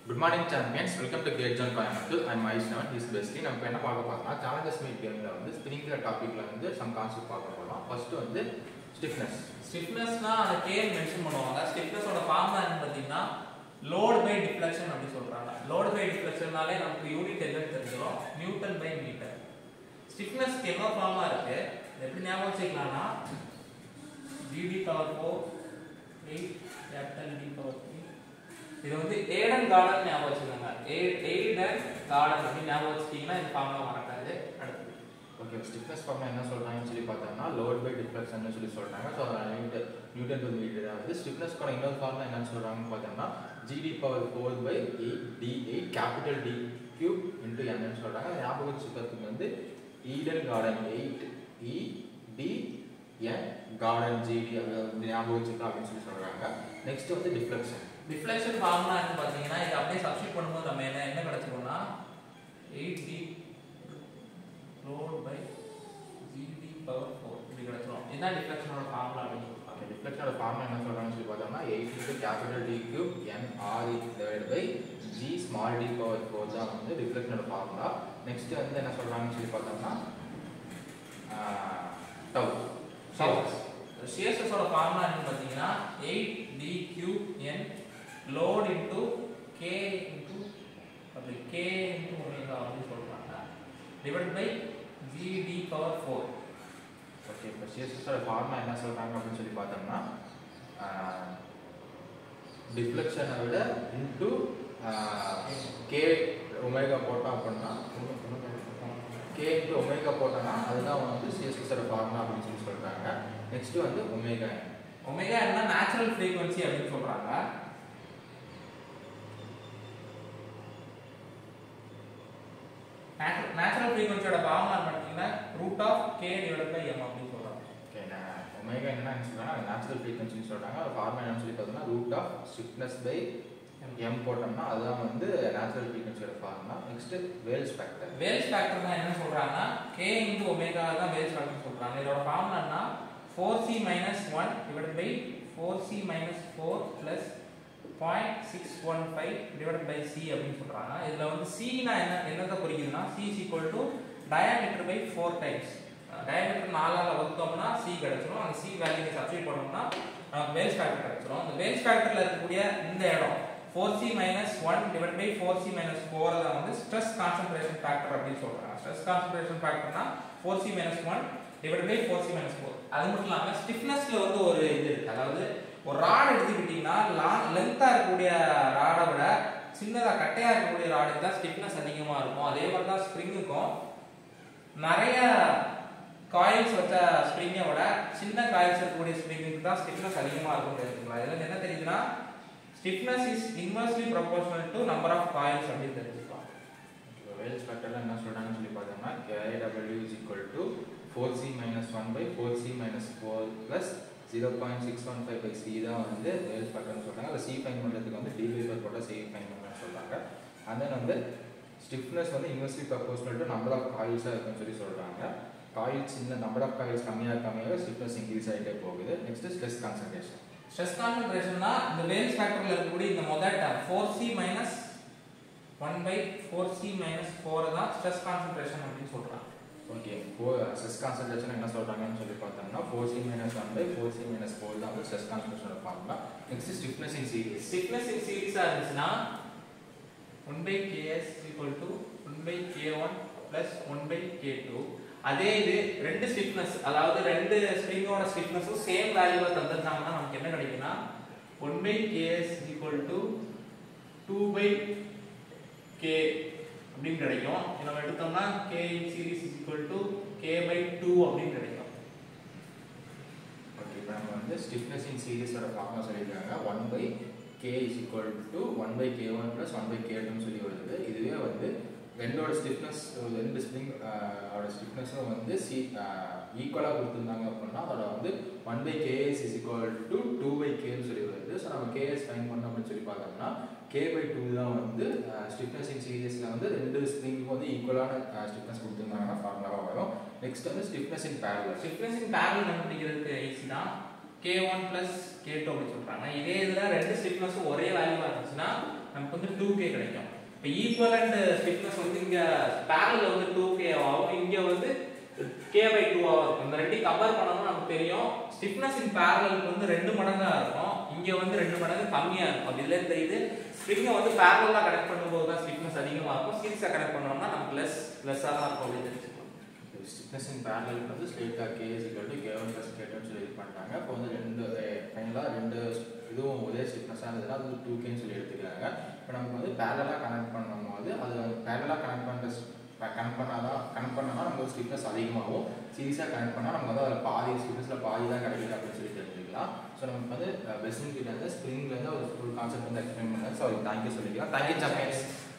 good morning champions welcome to great zone Coimbatore I'm Vaishnavan is bestly நம்ம இப்போ என்ன பார்க்க போறோம்னா சேலஞ்சஸ் மீட் கேமில் வந்து ஸ்பிரிங்கிற டாப்பிக்கில் வந்து சம் கான்செப்ட் பார்க்க போகிறோம் ஃபர்ஸ்ட் வந்து ஸ்டிஃப்னஸ் ஸ்டிஃப்னஸ்னா அந்த கேம் மென்ஷன் பண்ணுவாங்க ஸ்டிஃப்னஸோட ஃபார்முலா என்ன பார்த்தீங்கன்னா லோட் பை டிஃப்ளெக்ஷன் அப்படி சொல்றாங்க லோட் பை டிஃப்ளெக்ஷன்னாலே நமக்கு யூனிட் என்னன்னு தெரிஞ்சிடும் நியூட்டன் பை மீட்டர் ஸ்டிஃப்னஸ்க்கு என்ன ஃபார்முலா இருக்கு இது எப்படி ஞாபகம் வச்சுக்கலாம்னா DD power four eight capital D power three இது வந்து ஏடன் கார்டன் ஞாபகம் வச்சுக்கோங்க ஏடன் கார்டன் அப்படின்னு ஞாபகம் வச்சுட்டீங்கன்னா இந்த ஃபார்முலா மறக்காது அடுத்து ஓகே ஸ்டிஃப்னஸ் ஃபார்ம் என்ன சொல்கிறாங்கன்னு சொல்லி பார்த்தோம்னா லோட் பை டிஃப்ளெக்ஷன் சொல்லி சொல்கிறாங்க so newton newton by metre தான் வந்து ஸ்டிஃப்னஸ்க்கான இன்னொரு ஃபார்ம் என்னன்னு சொல்கிறாங்கன்னு பார்த்தோம்னா GD power four by eight D eight capital D cube into என்னன்னு சொல்கிறாங்க ஞாபகம் வச்சுக்கிறதுக்கு வந்து Eden garden eight E D N garden GD அப்படி ஞாபகம் வச்சுக்கலாம் அப்படின்னு சொல்லி சொல்கிறாங்க நெக்ஸ்ட் வந்து டிஃப்ளெக்ஷன் டிஃப்ளெக்ஷன் ஃபார்முலா என்ன பார்த்தீங்கன்னா இது அப்படியே சப்ஸ்டிட் பண்ணும்போது நம்ம என்ன என்ன கிடைச்சிருக்கோம்னா eight D load by GD power four இப்படி கிடைச்சிரும் இதுதான் டிஃப்ளெக்ஷனோட ஃபார்முலா அப்படின்னு சொல்லுவாங்க ஓகே டிஃப்ளெக்ஷனோட ஃபார்ம் என்ன சொல்கிறாங்கன்னு சொல்லி பார்த்தோம்னா eight into capital D cube N R divide by G small D power four தான் வந்து டிஃப்ளெக்ஷனோட ஃபார்முலா நெக்ஸ்ட் வந்து என்ன சொல்கிறாங்கன்னு சொல்லி பார்த்தோம்னா டவ் சிஎஸ்எஸோட ஃபார்முலா என்னன்னு பார்த்தீங்கன்னா eight D cube N load into K into அப்படி கே இன்டூ ஒமேகா அப்படின்னு சொல்றாங்க divide by GD power four okay இப்போ சிஎஸ்எஸோட ஃபார்மா என்ன சொல்கிறாங்க அப்படின்னு சொல்லி பார்த்தோம்னா டிஃப்ளெக்ஷனை விட இன்ட்டு கே ஒமேகா போட்டோம் அப்படின்னா கே இன்ட்டு ஒமேகா போட்டோம்னா அதுதான் வந்து சிஎஸ்எஸோட ஃபார்மா அப்படின்னு சொல்லி சொல்கிறாங்க நெக்ஸ்ட் வந்து ஒமேகா ஒமேகா என்ன நேச்சுரல் ஃப்ரீக்வன்சி அப்படின்னு சொல்றாங்க நேச்சுரல் ஃப்ரீக்வன்சியோட ஃபார்முலா பார்த்தீங்கன்னா root of K divide by M அப்படின்னு சொல்றாங்க ஓகே நான் ஒமேகா என்ன சொல்கிறாங்க அது நேச்சுரல் ஃப்ரீக்வன்சின்னு சொல்கிறாங்க அது ஃபார்மா என்னன்னு சொல்லி பார்த்தோம்னா root of stiffness by M போட்டோம்னா அதுதான் வந்து நேச்சுரல் ஃப்ரீக்வன்சியோட formula next Wahl's factor Wahl's factor தான் என்ன சொல்றாங்கன்னா கே இன்டு ஒமேகா தான் வேல்ஸ் ஃபேக்டர் சொல்றாங்க இதோட ஃபார்முலானா four C minus one divide by four C minus four plus point six one five divide by C அப்படின்னு சொல்றாங்க இதுல வந்து சினா என்ன என்னத்தை குறிக்குதுன்னா C is equal to diameter by four times diameter நாலால வகுத்தோம்னா சி கிடைச்சிரும் அந்த சி வேல்யூ சப்ஸ்டிட் பண்ணோம்னா நமக்கு வேல்ஸ் ஃபேக்டர் கிடைச்சிரும் அந்த வேல்ஸ் ஃபேக்டர்ல இருக்கக்கூடிய இந்த இடம் four C minus one divide by four C minus four தான் வந்து ஸ்ட்ரெஸ் கான்சன்ட்ரேஷன் ஃபேக்டர் அப்படின்னு சொல்றாங்க ஸ்ட்ரெஸ் கான்சன்ட்ரேஷன் ஃபேக்டர்னா four C minus one divide by four C minus four அது மட்டும் இல்லாமல் ஸ்டிஃப்னஸ்ல வந்து ஒரு இது இருக்கு அதாவது ஒரு ராட் எடுத்துக்கிட்டீங்கன்னா லாங் லென்த்தா இருக்கக்கூடிய ராடை விட சின்னதா கட்டையா இருக்கக்கூடிய ராடுக்கு தான் ஸ்டிஃப்னஸ் அதிகமா இருக்கும் அதே மாதிரி தான் ஸ்ப்ரிங்குக்கும் நிறைய காயில்ஸ் வச்ச ஸ்ப்ரிங்கை விட சின்ன காயில்ஸ் இருக்கக்கூடிய ஸ்ப்ரிங்குக்கு தான் ஸ்டிஃப்னஸ் அதிகமா இருக்கும் தெரிஞ்சுக்கலாம் இதுல என்ன தெரியுதுன்னா stiffness is inversely proportional to number of coils அப்படின்னு தெரிஞ்சுக்கலாம் வேல்ஸ் ஃபேக்டர்ல என்ன சொல்றாங்கன்னு சொல்லி பார்த்தோம்னா KW is equal to 4C minus 1 by 4C minus 4 plus 0.615 by C தான் வந்து வேல்ஸ் ஃபேக்டர்னு சொல்றாங்க அதை C ஃபைன் பண்றதுக்கு வந்து D by போட்டா C ஃபைன் பண்ணணும்னு சொல்றாங்க and then வந்து ஸ்டிஃப்னஸ் வந்து inversely proportional to number of காயில்ஸாக இருக்குன்னு சொல்லி சொல்றாங்க காயில்ஸ் இந்த நம்பர் ஆஃப் காயில்ஸ் கம்மியாக கம்மியாக ஸ்டிஃப்னஸ் இன்க்ரீஸ் ஆகிட்டே போகுது நெக்ஸ்ட் ஸ்ட்ரெஸ் கான்சன்ட்ரேஷன் ஸ்ட்ரெஸ் கான்சன்ட்ரேஷன்னா இந்த வேல்ஸ் ஃபேக்டர்ல இருக்கக்கூடிய இந்த முதல் term four C minus one by four C minus four தான் ஸ்ட்ரெஸ் கான்சன்ட்ரேஷன் அப்படின்னு சொல்றாங்க ஓகே ஃபோர் ஸ்ட்ரெஸ் கான்சன்ட்ரேஷன் என்ன சொல்றாங்கன்னு சொல்லி பார்த்தோம்னா four C minus one by four C minus four தான் வந்து ஸ்ட்ரெஸ் கான்சன்ட்ரேஷனோட formula next stiffness in series stiffness in சீரிஸா இருந்துச்சுன்னா one by KS equal to one by K one plus one by K two அதே இது ரெண்டு stiffness அதாவது ரெண்டு ஸ்ப்ரிங்கோட ஸ்டிஃப்னஸும் சேம் வேல்யூவை தந்துருந்தாங்கன்னா நமக்கு என்ன கிடைக்கும்னா one by KS equal to two by K அப்படின்னு கிடைக்கும் இது நம்ம எடுத்தோம்னா K in series is equal to K by two அப்படின்னு கிடைக்கும் ஓகே இப்போ நம்ம வந்து ஸ்டிஃப்னஸ் இன் சீரியஸோட ஃபார்முலா சொல்லியிருக்காங்க one by K is equal to one by K one plus one by K டூன்னு சொல்லி வருது இதுவே வந்து ரெண்டோட ஸ்டிஃப்னஸ் ரெண்டு ஸ்ப்ரிங் அதோட ஸ்டிஃப்னஸும் வந்து சி ஈக்குவலாக கொடுத்துருந்தாங்க அப்படின்னா அதோட வந்து one by KS is equal to two by கேன்னு சொல்லி வருது ஸோ நம்ம கேஎஸ் ஃபைன் பண்ணோம் அப்படின்னு சொல்லி பார்த்தோம்னா கே பை டூ தான் வந்து ஸ்டிஃப்னஸ் இன் சீரியஸில் வந்து ரெண்டு ஸ்ப்ரிங்க்கு வந்து ஈக்குவலான ஸ்டிஃப்னஸ் கொடுத்துருந்தாங்கன்னா ஃபார்முலாவாக வரும் நெக்ஸ்ட் வந்து stiffness in parallel stiffness in parallel கண்டுபிடிக்கிறதுக்கு ஈஸி தான் K one plus K two அப்படி சொல்றாங்க இதே இதில் ரெண்டு ஸ்டிஃப்னஸும் ஒரே வேல்யூவாக இருந்துச்சுன்னா நமக்கு வந்து டூ கே கிடைக்கும் இப்போ ஈக்குவலண்ட் ஸ்டிஃப்னஸ் வந்து இங்க பேரல்ல வந்து டூ கே ஆகும் இங்க வந்து கே பை டூ ஆகும் இந்த ரெண்டையும் கம்பேர் பண்ணோம்னா நமக்கு தெரியும் ஸ்டிஃப்னஸ் இன் பேரலுக்கு வந்து ரெண்டு மடங்கா இருக்கும் இங்க வந்து ரெண்டு மடங்கு கம்மியா இருக்கும் அப்படி இதுல தெரியுது ஸ்ப்ரிங்கை வந்து பேரலா கனெக்ட் பண்ணும்போது தான் ஸ்டிஃப்னஸ் அதிகமா இருக்கும் சீரிஸா கனெக்ட் பண்ணோம்னா நமக்கு லெஸ் லெஸ்ஸா தான் இருக்கும் அப்படின்னு தெரிஞ்சுக்கலாம் ஸ்டிஃப்னஸ் இன் பேரலுக்கு வந்து ஸ்ட்ரெயிட்டா K is equal to K one plus K டூன்னு சொல்லி இது பண்ணிட்டாங்க இப்போ வந்து ரெண்டு ஃபைனலாக ரெண்டு இதுவும் ஒரே ஸ்டிஃப்னஸாக இருந்ததுன்னா அது டூ கேன்னு சொல்லி எடுத்துக்கிறாங்க இப்போ நமக்கு வந்து பேரலாக கனெக்ட் பண்ணும்போது அது பேரலாக கனெக்ட் பண்ணுற கனெக்ட் பண்ணாதான் கனெக்ட் பண்ணால் நமக்கு ஸ்டிஃப்னஸ் அதிகமாகும் சீரியஸாக கனெக்ட் பண்ணால் நமக்கு வந்து அதில் பாதி ஸ்டிஃப்னஸில் பாதி தான் கிடைக்குது அப்படின்னு சொல்லி தெரிஞ்சுக்கலாம் ஸோ நமக்கு வந்து பெஸ்ட் கிட்ட வந்து ஸ்ப்ரிங்லேருந்து ஒரு ஃபுல் கான்செப்ட் வந்து எக்ஸ்பிளைன் பண்ணாங்க ஸோ அதுக்கு தேங்க்யூ சொல்லிக்கலாம் தேங்க்யூ சாம்பியன்ஸ்